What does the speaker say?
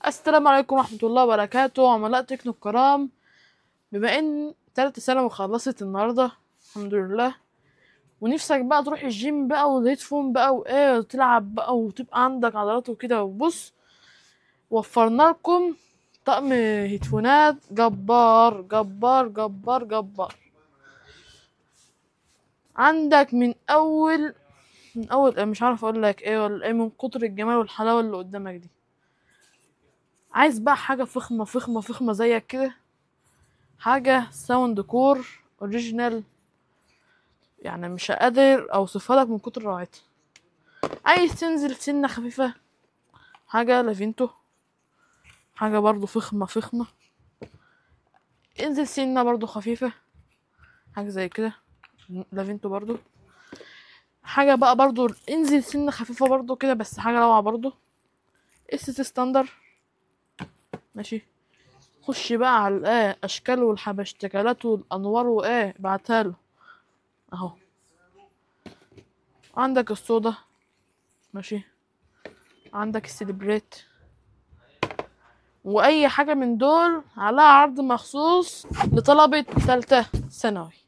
السلام عليكم ورحمة الله وبركاته عملاء تكنو الكرام بما ان تالتة ثانوي خلصت النهاردة الحمد لله ونفسك بقى تروح الجيم بقى والهيدفون بقى وايه وتلعب بقى وتبقى عندك عضلات وكده وبص وفرنا لكم طقم هيدفونات جبار جبار جبار جبار عندك من اول من اول مش عارف اقول لك ايه ولا ايه من كتر الجمال والحلاوه اللي قدامك دي عايز بقى حاجه فخمه فخمه فخمه زيك كده حاجه ساوند كور اوريجينال يعني مش قادر اوصفها لك من كتر روعتها عايز تنزل سنه خفيفه حاجه لافينتو حاجه برضو فخمه فخمه انزل سنه برضو خفيفه حاجه زي كده لافينتو برضو حاجه بقى برضو انزل سنه خفيفه برضو كده بس حاجه روعه برضو اس تي ستاندر ماشي خش بقى على الايه اشكال والحبشتكلات والانوار وايه بعتها له اهو عندك الصودا ماشي عندك السليبريت واي حاجه من دول عليها عرض مخصوص لطلبه ثالثه ثانوي